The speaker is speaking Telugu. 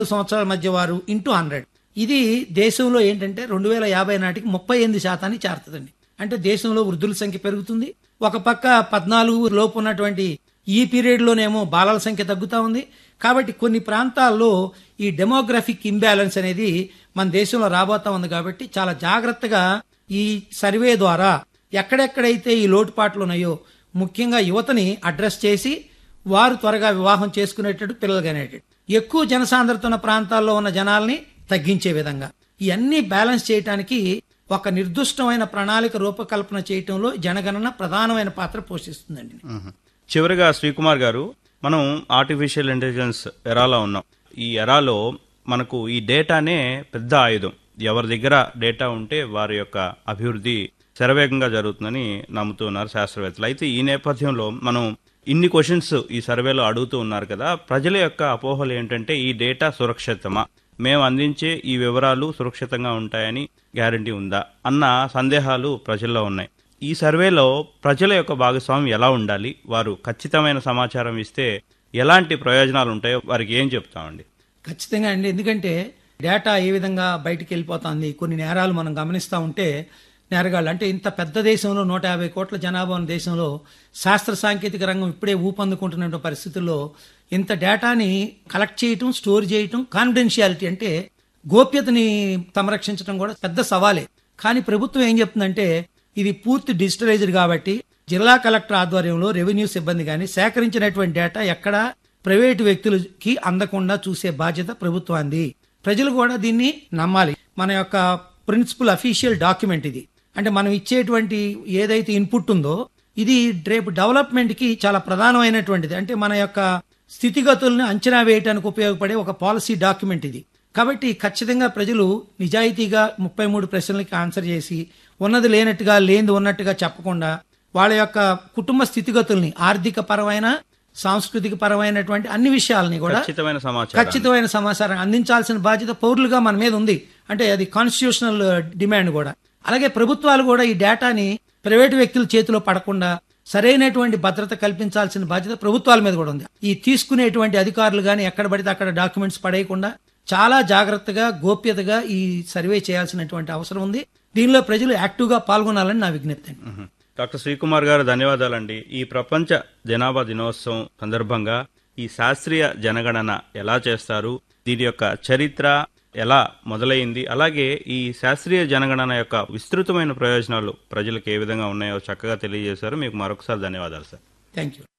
సంవత్సరాల మధ్య వారు ఇంటూ హండ్రెడ్ ఇది దేశంలో ఏంటంటే రెండు వేల యాభై నాటికి ముప్పై ఎనిమిది శాతానికి చేరుతుందండి అంటే దేశంలో వృద్ధుల సంఖ్య పెరుగుతుంది ఒక పక్క పద్నాలుగు లోపు ఉన్నటువంటి ఈ పీరియడ్ లోనేమో బాలల సంఖ్య తగ్గుతా ఉంది కాబట్టి కొన్ని ప్రాంతాల్లో ఈ డెమోగ్రఫిక్ ఇంబ్యాలెన్స్ అనేది మన దేశంలో రాబోతా ఉంది కాబట్టి చాలా జాగ్రత్తగా ఈ సర్వే ద్వారా ఎక్కడెక్కడైతే ఈ లోటుపాట్లు ఉన్నాయో ముఖ్యంగా యువతని అడ్రస్ చేసి వారు త్వరగా వివాహం చేసుకునేటట్టు పిల్లలు కనేటట్టు ఎక్కువ జనసాంద్రత ఉన్న ప్రాంతాల్లో ఉన్న జనాల్ని తగ్గించే విధంగా ఇవన్నీ బ్యాలెన్స్ చేయడానికి ఒక నిర్దిష్టమైన ప్రణాళిక రూపకల్పన చేయటంలో జనగణన ప్రధానమైన పాత్ర పోషిస్తుందండి మ్మ్. చివరిగా శ్రీకుమార్ గారు మనం ఆర్టిఫిషియల్ ఇంటెలిజెన్స్ ఎరాలో ఉన్నాం ఈ ఎరాలో మనకు ఈ డేటానే పెద్ద ఆయుధం ఎవరి దగ్గర డేటా ఉంటే వారి యొక్క అభివృద్ధి శరవేగంగా జరుగుతుందని నమ్ముతున్నారు శాస్త్రవేత్తలు అయితే ఈ నేపథ్యంలో మనం ఇన్ని క్వశ్చన్స్ ఈ సర్వేలో అడుగుతూ ఉన్నారు కదా ప్రజల యొక్క అపోహలు ఏంటంటే ఈ డేటా సురక్షితమా మేము అందించే ఈ వివరాలు సురక్షితంగా ఉంటాయని గ్యారంటీ ఉందా అన్న సందేహాలు ప్రజల్లో ఉన్నాయి ఈ సర్వేలో ప్రజల యొక్క భాగస్వామ్యం ఎలా ఉండాలి వారు ఖచ్చితమైన సమాచారం ఇస్తే ఎలాంటి ప్రయోజనాలు ఉంటాయో వారికి ఏం చెప్తామండి ఖచ్చితంగా అండి ఎందుకంటే డేటా ఏ విధంగా బయటికి వెళ్ళిపోతుంది కొన్ని నేరాలు మనం గమనిస్తూ ఉంటే నేరగాళ్ళు అంటే ఇంత పెద్ద దేశంలో నూట యాభై కోట్ల జనాభా ఉన్న దేశంలో శాస్త్ర సాంకేతిక రంగం ఇప్పుడే ఊపందుకుంటున్న పరిస్థితుల్లో ఇంత డేటాని కలెక్ట్ చేయటం స్టోర్ చేయటం కాన్ఫిడెన్షియాలిటీ అంటే గోప్యతని సంరక్షించడం కూడా పెద్ద సవాలే కానీ ప్రభుత్వం ఏం చెప్తుందంటే ఇది పూర్తి డిజిటలైజ్డ్ కాబట్టి జిల్లా కలెక్టర్ ఆధ్వర్యంలో రెవెన్యూ సిబ్బంది కానీ సేకరించినటువంటి డేటా ఎక్కడ ప్రైవేటు వ్యక్తులకి అందకుండా చూసే బాధ్యత ప్రభుత్వాన్ని ప్రజలు కూడా దీన్ని నమ్మాలి మన యొక్క ప్రిన్సిపల్ అఫీషియల్ డాక్యుమెంట్ ఇది అంటే మనం ఇచ్చేటువంటి ఏదైతే ఇన్పుట్ ఉందో ఇది రేపు డెవలప్మెంట్ కి చాలా ప్రధానమైనటువంటిది అంటే మన యొక్క స్థితిగతులను అంచనా వేయడానికి ఉపయోగపడే ఒక పాలసీ డాక్యుమెంట్ ఇది కాబట్టి ఖచ్చితంగా ప్రజలు నిజాయితీగా ముప్పై మూడు ప్రశ్నలకి ఆన్సర్ చేసి ఉన్నది లేనట్టుగా లేనిది ఉన్నట్టుగా చెప్పకుండా వాళ్ళ యొక్క కుటుంబ స్థితిగతుల్ని ఆర్థిక పరమైన సాంస్కృతిక పరమైనటువంటి అన్ని విషయాలని కూడా ఖచ్చితమైన సమాచారం ఖచ్చితమైన సమాచారం అందించాల్సిన బాధ్యత పౌరులుగా మన మీద ఉంది అంటే అది కాన్స్టిట్యూషనల్ డిమాండ్ కూడా అలాగే ప్రభుత్వాలు కూడా ఈ డేటాని ప్రైవేటు వ్యక్తుల చేతిలో పడకుండా సరైనటువంటి భద్రత కల్పించాల్సిన బాధ్యత ప్రభుత్వాల మీద కూడా ఉంది ఈ తీసుకునేటువంటి అధికారులు గాని ఎక్కడ పడితే అక్కడ డాక్యుమెంట్స్ పడేయకుండా చాలా జాగ్రత్తగా గోప్యతగా ఈ సర్వే చేయాల్సినటువంటి అవసరం ఉంది దీనిలో ప్రజలు యాక్టివ్ గా పాల్గొనాలని నా విజ్ఞప్తి అండి మ్మ్. డాక్టర్ శ్రీకుమార్ గారు ధన్యవాదాలండి ఈ ప్రపంచ జనాభా దినోత్సవం సందర్భంగా ఈ శాస్త్రీయ జనగణన ఎలా చేస్తారు దీని యొక్క చరిత్ర ఎలా మొదలైంది అలాగే ఈ శాస్త్రీయ జనగణన యొక్క విస్తృతమైన ప్రయోజనాలు ప్రజలకు ఏ విధంగా ఉన్నాయో చక్కగా తెలియజేశారు మీకు మరొకసారి ధన్యవాదాలు సార్ థ్యాంక్ యూ